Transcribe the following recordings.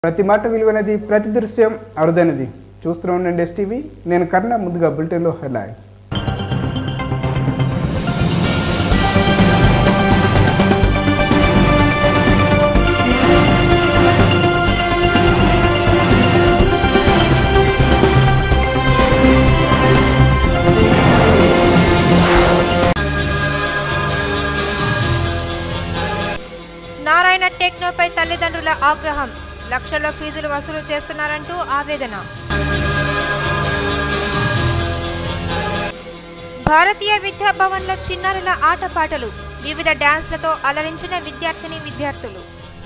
ప్రతి మాట విలువైనది ప్రతి దృశ్యం అరుదైనది చూస్తూ ఉండండి ఎస్టీవీ నేను కర్ణ ముందుగా బులెటిన్లో హెడ్లైన్స్ నారాయణ టెక్నోపై తల్లిదండ్రుల ఆగ్రహం లక్షల్లో ఫీజులు వసూలు చేస్తున్నారంటూ ఆవేదన భారతీయ విద్యా భవన్లో చిన్నారుల ఆటపాటలు వివిధ డాన్స్లతో అలరించిన విద్యార్థిని విద్యార్థులు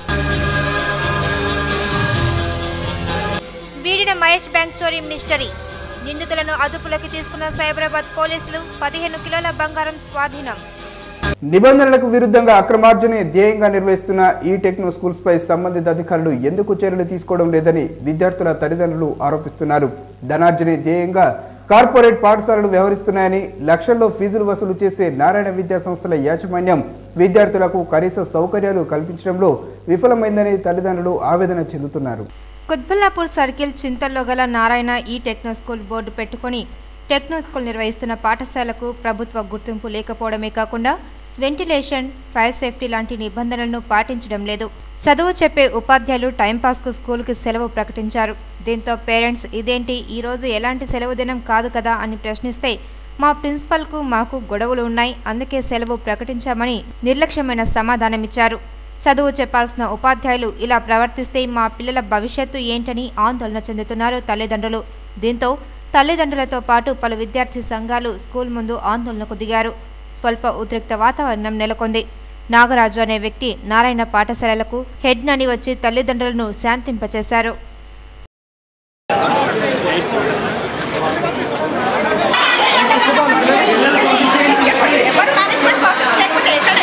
వీడిన మహేష్ బ్యాంక్ చోరీ మిస్టరీ నిందితులను అదుపులోకి తీసుకున్న సైబరాబాద్ పోలీసులు పదిహేను కిలోల బంగారం స్వాధీనం నిబంధనలకు విరుద్ధంగా అక్రమార్జనే ధ్యేయంగా నిర్వహిస్తున్న ఈ టెక్నో స్కూల్స్ పై సంబంధిత అధికారులు ఎందుకు చర్యలు తీసుకోవడం లేదని విద్యార్థుల తల్లిదండ్రులు ఆరోపిస్తున్నారు ధనార్జనే ధ్యేయంగా కార్పొరేట్ పాఠశాలలు వ్యవహరిస్తున్నాయని లక్షల్లో ఫీజులు వసూలు చేసే నారాయణ విద్యా సంస్థల యాజమాన్యం విద్యార్థులకు కనీస సౌకర్యాలు కల్పించడంలో విఫలమైందని తల్లిదండ్రులు ఆవేదన చెందుతున్నారు కుత్బుల్లాపూర్ సర్కిల్ చింతల్లో గల నారాయణ ఈ టెక్నో స్కూల్ బోర్డు పెట్టుకొని టెక్నో స్కూల్ నిర్వహిస్తున్న పాఠశాలకు ప్రభుత్వ గుర్తింపు లేకపోవడమే కాకుండా వెంటిలేషన్ ఫైర్ సేఫ్టీ లాంటి నిబంధనలను పాటించడం లేదు చదువు చెప్పే ఉపాధ్యాయులు టైంపాస్కు స్కూల్కి సెలవు ప్రకటించారు దీంతో పేరెంట్స్ ఇదేంటి ఈ రోజు ఎలాంటి సెలవు దినం కాదు కదా అని ప్రశ్నిస్తే మా ప్రిన్సిపల్కు మాకు గొడవలు ఉన్నాయి అందుకే సెలవు ప్రకటించామని నిర్లక్ష్యమైన సమాధానమిచ్చారు చదువు చెప్పాల్సిన ఉపాధ్యాయులు ఇలా ప్రవర్తిస్తే మా పిల్లల భవిష్యత్తు ఏంటని ఆందోళన చెందుతున్నారు తల్లిదండ్రులు దీంతో తల్లిదండ్రులతో పాటు పలు విద్యార్థి సంఘాలు స్కూల్ ముందు ఆందోళనకు దిగారు స్వల్ప ఉద్రిక్త వాతావరణం నెలకొంది నాగరాజు అనే వ్యక్తి నారాయణ పాఠశాలలకు హెడ్ నని వచ్చి తల్లిదండ్రులను శాంతింపచేశారు ఎవరు మేనేజ్మెంట్ పర్సన్స్ లేకపోతే ఎక్కడ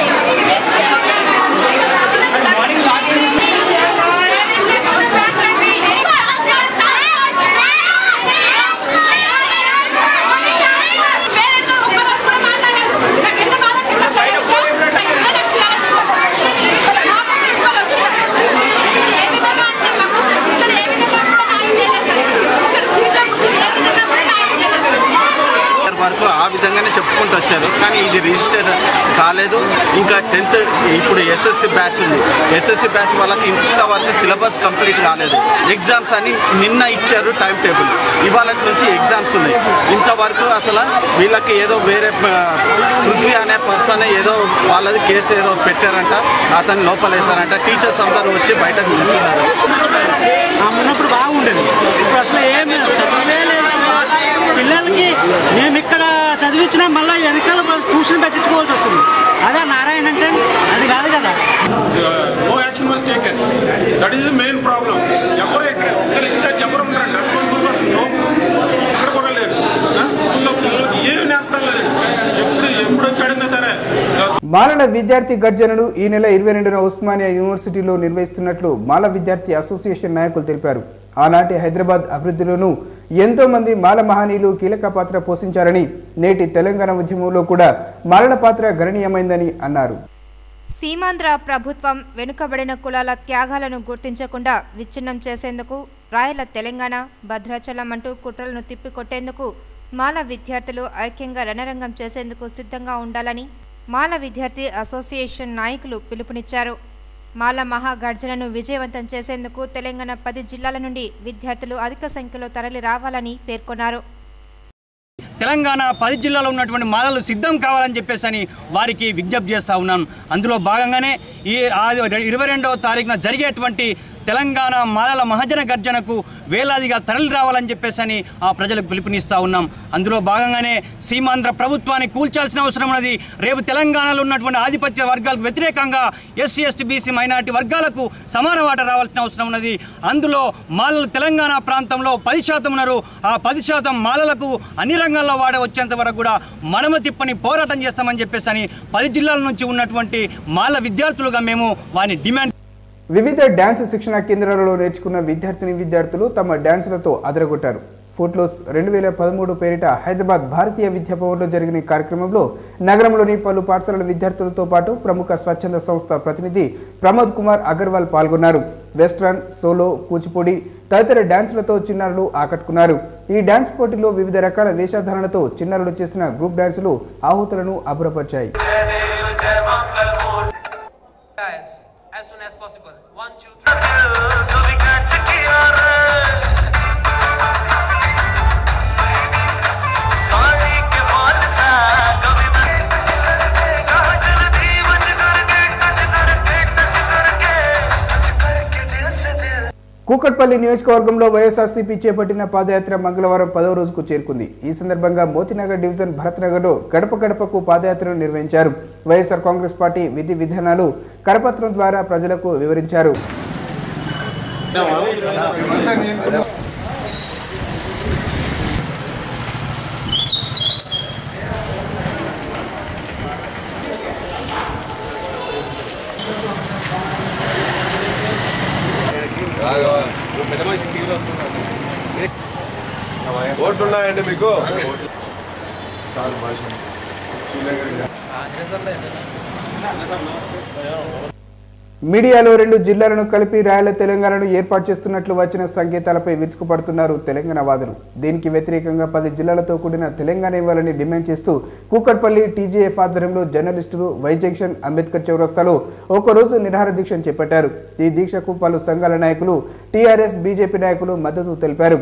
ఇయర్ వరకు ఆ విధంగానే చెప్పుకుంటూ వచ్చారు కానీ ఇది రిజిస్టర్ కాలేదు ఇంకా టెన్త్ ఇప్పుడు ఎస్ఎస్సి బ్యాచ్ ఉంది ఎస్ఎస్సి బ్యాచ్ వాళ్ళకి ఇంతవరకు సిలబస్ కంప్లీట్ కాలేదు ఎగ్జామ్స్ అని నిన్న ఇచ్చారు టైం టేబుల్ ఇవాళ నుంచి ఎగ్జామ్స్ ఉన్నాయి ఇంతవరకు అసలు వీళ్ళకి ఏదో వేరే ఆ, పృథ్వీ అనే పర్సన్ ఏదో వాళ్ళది కేసు ఏదో పెట్టారంట అతన్ని లోపలేశారంట టీచర్స్ అందరూ వచ్చి బయట నిల్చున్నారు ఆ ఉన్నప్పుడు బాగుండేది ఇప్పుడు అసలు ఏం చదివే లేదు అసలు. పిల్లలకి మేము ఇక్కడ చదివించినా మళ్ళీ వెనకాల ట్యూషన్ పెట్టించుకోవాల్సి వస్తుంది అదే నారాయణ అంటే అది కాదు కదా no action was taken that is the main problem ఎవరు ఇక్కడ ఒక్కరు ఇన్ఛార్జ్ ఎవరు ఉన్నారండి రెస్పాన్సిబుల్ పర్సన్ నో ఇక్కడ కూడా లేరు స్కూల్లో పిల్లలకి ఏమి నేర్పడం లేదు ఎప్పుడు ఎప్పుడు వచ్చాడన్నా సరే మాలల విద్యార్థి గర్జనను ఈ నెల ఇరవై రెండున ఉస్మానియా యూనివర్సిటీలో నిర్వహిస్తున్నట్లు మాల విద్యార్థి అసోసియేషన్ నాయకులు తెలిపారు ఆనాటి హైదరాబాద్ అభివృద్ధిలోనూ ఎంతో మంది మాల మహనీయులు కీలక పాత్ర పోషించారని నేటి తెలంగాణ ఉద్యమంలో కూడా మాలల పాత్ర గణనీయమైందని అన్నారు సీమాంధ్ర ప్రభుత్వం వెనుకబడిన కులాల త్యాగాలను గుర్తించకుండా విచ్ఛిన్నం చేసేందుకు రాయల తెలంగాణ భద్రాచలం అంటూ కుట్రలను తిప్పికొట్టేందుకు మాల విద్యార్థులు ఐక్యంగా రణరంగం చేసేందుకు సిద్ధంగా ఉండాలని మాల విద్యార్థి అసోసియేషన్ నాయకులు పిలుపునిచ్చారు మాల మహాగర్జనను విజయవంతం చేసేందుకు తెలంగాణ పది జిల్లాల నుండి విద్యార్థులు అధిక సంఖ్యలో తరలి రావాలని పేర్కొన్నారు తెలంగాణ పది జిల్లాలో ఉన్నటువంటి మాలలు సిద్ధం కావాలని చెప్పేసి అని వారికి విజ్ఞప్తి చేస్తూ ఉన్నాను అందులో భాగంగానే ఈ ఆ- ఇరవై రెండవ తారీఖున జరిగేటువంటి తెలంగాణ మాలల మహజన గర్జనకు వేలాదిగా తరలి రావాలని చెప్పేసి అని ఆ ప్రజలకు పిలుపునిస్తూ ఉన్నాం అందులో భాగంగానే సీమాంధ్ర ప్రభుత్వాన్ని కూల్చాల్సిన అవసరం ఉన్నది రేపు తెలంగాణలో ఉన్నటువంటి ఆధిపత్య వర్గాలకు వ్యతిరేకంగా ఎస్సీ ఎస్టీ బీసీ మైనార్టీ వర్గాలకు సమాన వాట రావాల్సిన అవసరం ఉన్నది అందులో మాలలు తెలంగాణ ప్రాంతంలో పది శాతం ఉన్నారు ఆ పది శాతం మాలలకు అన్ని రంగాల్లో వాడ వచ్చేంత వరకు కూడా మనమ తిప్పని పోరాటం చేస్తామని చెప్పేసి అని పది జిల్లాల నుంచి ఉన్నటువంటి మాల విద్యార్థులుగా మేము వారిని డిమాండ్ వివిధ డ్యాన్స్ శిక్షణ కేంద్రాలలో నేర్చుకున్న విద్యార్థిని విద్యార్థులు తమ డ్యాన్సులతో అదరగొట్టారు ఫుట్లోస్ రెండు వేల పదమూడు పేరిట హైదరాబాద్ భారతీయ విద్యా భవన్లో జరిగిన ఈ కార్యక్రమంలో నగరంలోని పలు పాఠశాలల విద్యార్థులతో పాటు ప్రముఖ స్వచ్ఛంద సంస్థ ప్రతినిధి ప్రమోద్ కుమార్ అగర్వాల్ పాల్గొన్నారు వెస్ట్రన్ సోలో కూచిపూడి తదితర డాన్సులతో చిన్నారులు ఆకట్టుకున్నారు ఈ డాన్స్ పోటీలో వివిధ రకాల వేషధారణలతో చిన్నారులు చేసిన గ్రూప్ డాన్సులు ఆహుతులను అభురపరిచాయి Guys, as soon as possible. One, two, three. Kukatpally నియోజకవర్గంలో వైఎస్ఆర్సీపీ చేపట్టిన పాదయాత్ర మంగళవారం పదవ రోజుకు చేరుకుంది ఈ సందర్భంగా మోతినగర్ డివిజన్ భరత్ నగర్లో గడప గడపకు పాదయాత్రను నిర్వహించారు వైఎస్ఆర్ కాంగ్రెస్ పార్టీ విధి విధానాలు కరపత్రం ద్వారా ప్రజలకు వివరించారు ఓట్లున్నాయండి మీకు మీడియాలో రెండు జిల్లాలను కలిపి రాయల తెలంగాణను ఏర్పాటు చేస్తున్నట్లు వచ్చిన సంకేతాలపై విరుచుకుపడుతున్నారు తెలంగాణ వాదులు దీనికి వ్యతిరేకంగా పది జిల్లాలతో కూడిన తెలంగాణ ఇవ్వాలని డిమాండ్ చేస్తూ కూకట్పల్లి టీజేఎఫ్ ఆధ్వర్యంలో జర్నలిస్టులు వై జంక్షన్ అంబేద్కర్ చౌరస్తాలో ఒకరోజు నిరాహార దీక్ష చేపట్టారు ఈ దీక్షకు పలు సంఘాల నాయకులు టీఆర్ఎస్ బీజేపీ నాయకులు మద్దతు తెలిపారు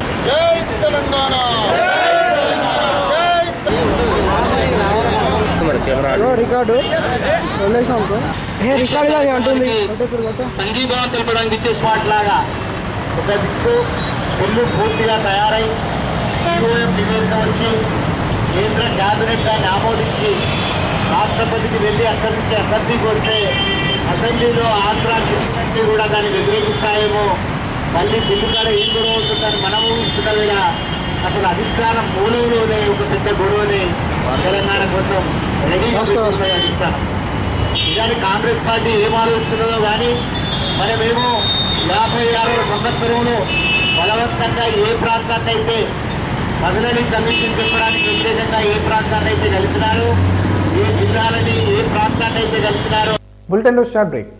సంఘీభావం తెలపడానికి ఇచ్చే స్మార్ట్ లాగా ఒక దిక్కు ఒళ్ళు పూర్తిగా తయారై సిఓఎం నివేదిక వచ్చి కేంద్ర కేబినెట్ దాన్ని ఆమోదించి రాష్ట్రపతికి వెళ్ళి అక్కడి నుంచి అసెంబ్లీకి వస్తే అసెంబ్లీలో ఆంధ్ర సిస్టమ్కి కూడా దాన్ని వ్యతిరేకిస్తాయేమో మళ్ళీ బిల్లు కాడ ఏం గొడవ ఉంటుందని మనం ఊహిస్తున్న వేళ అసలు అధిష్టానం మూలంలోనే ఒక పెద్ద గొడవని తెలంగాణ కోసం రెడీగా పెట్టుకున్నది అధిష్టానం నిజానికి కాంగ్రెస్ పార్టీ ఏం ఆలోచిస్తున్నదో కానీ మనమేమో యాభై ఆరవ సంవత్సరంలో బలవంతంగా ఏ ప్రాంతాన్ని అయితే మదనలి కమిషన్ చెప్పడానికి వ్యతిరేకంగా ఏ ప్రాంతాన్ని అయితే కలిపినారో ఏ జిల్లాలని ఏ ప్రాంతాన్ని అయితే కలిపినారో బులెటిన్లో షార్ట్ బ్రేక్